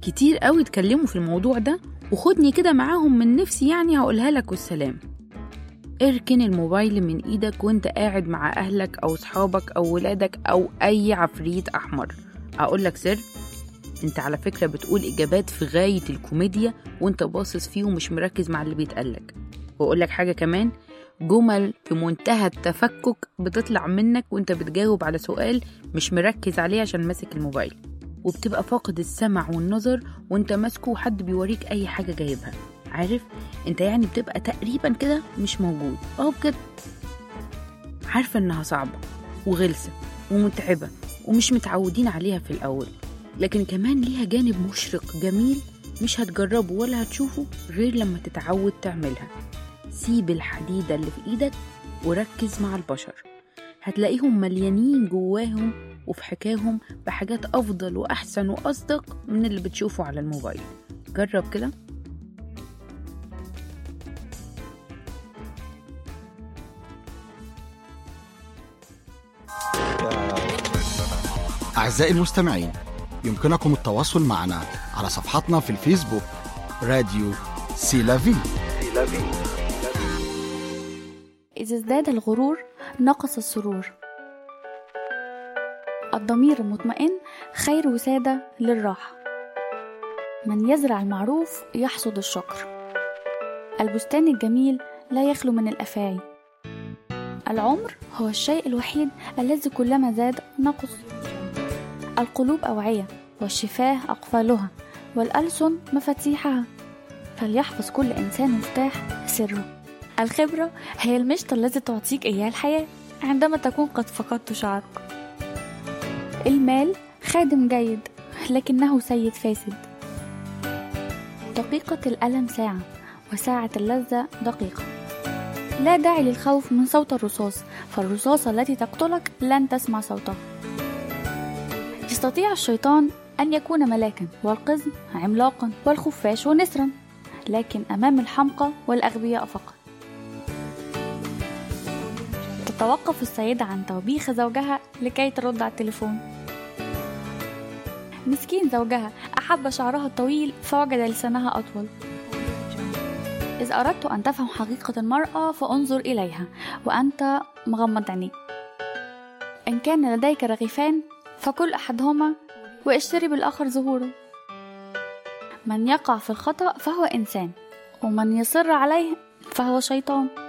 كتير قوي اتكلموا في الموضوع ده وخدني كده معاهم من نفسي يعني هقولها لك والسلام اركن الموبايل من ايدك وانت قاعد مع اهلك او صحابك او ولادك او اي عفريت احمر اقول لك سر انت على فكرة بتقول اجابات في غاية الكوميديا وانت باصص فيه ومش مركز مع اللي بيتقالك واقول لك حاجة كمان جمل في منتهى التفكك بتطلع منك وانت بتجاوب على سؤال مش مركز عليه عشان ماسك الموبايل وبتبقى فاقد السمع والنظر وانت ماسكه وحد بيوريك اي حاجة جايبها عارف انت يعني بتبقى تقريبا كده مش موجود اه بجد عارفة انها صعبة وغلسة ومتعبة ومش متعودين عليها في الأول لكن كمان ليها جانب مشرق جميل مش هتجربه ولا هتشوفه غير لما تتعود تعملها سيب الحديدة اللي في إيدك وركز مع البشر هتلاقيهم مليانين جواهم وفي حكاهم بحاجات أفضل وأحسن وأصدق من اللي بتشوفه على الموبايل جرب كده أعزائي المستمعين يمكنكم التواصل معنا على صفحتنا في الفيسبوك راديو سيلافي إذا ازداد الغرور نقص السرور الضمير المطمئن خير وسادة للراحة من يزرع المعروف يحصد الشكر البستان الجميل لا يخلو من الأفاعي العمر هو الشيء الوحيد الذي كلما زاد نقص القلوب أوعية والشفاه أقفالها والألسن مفاتيحها فليحفظ كل إنسان مفتاح سره الخبرة هي المشط الذي تعطيك إياه الحياة عندما تكون قد فقدت شعرك المال خادم جيد لكنه سيد فاسد دقيقة الألم ساعة وساعة اللذة دقيقة لا داعي للخوف من صوت الرصاص فالرصاصة التي تقتلك لن تسمع صوتها يستطيع الشيطان أن يكون ملاكا والقزم عملاقا والخفاش نسرا لكن أمام الحمقى والأغبياء فقط تتوقف السيدة عن توبيخ زوجها لكي ترد على التليفون مسكين زوجها أحب شعرها الطويل فوجد لسانها أطول إذا أردت أن تفهم حقيقة المرأة فانظر إليها وأنت مغمض عينيك إن كان لديك رغيفان فكل أحدهما واشتري بالآخر ظهوره من يقع في الخطأ فهو إنسان ومن يصر عليه فهو شيطان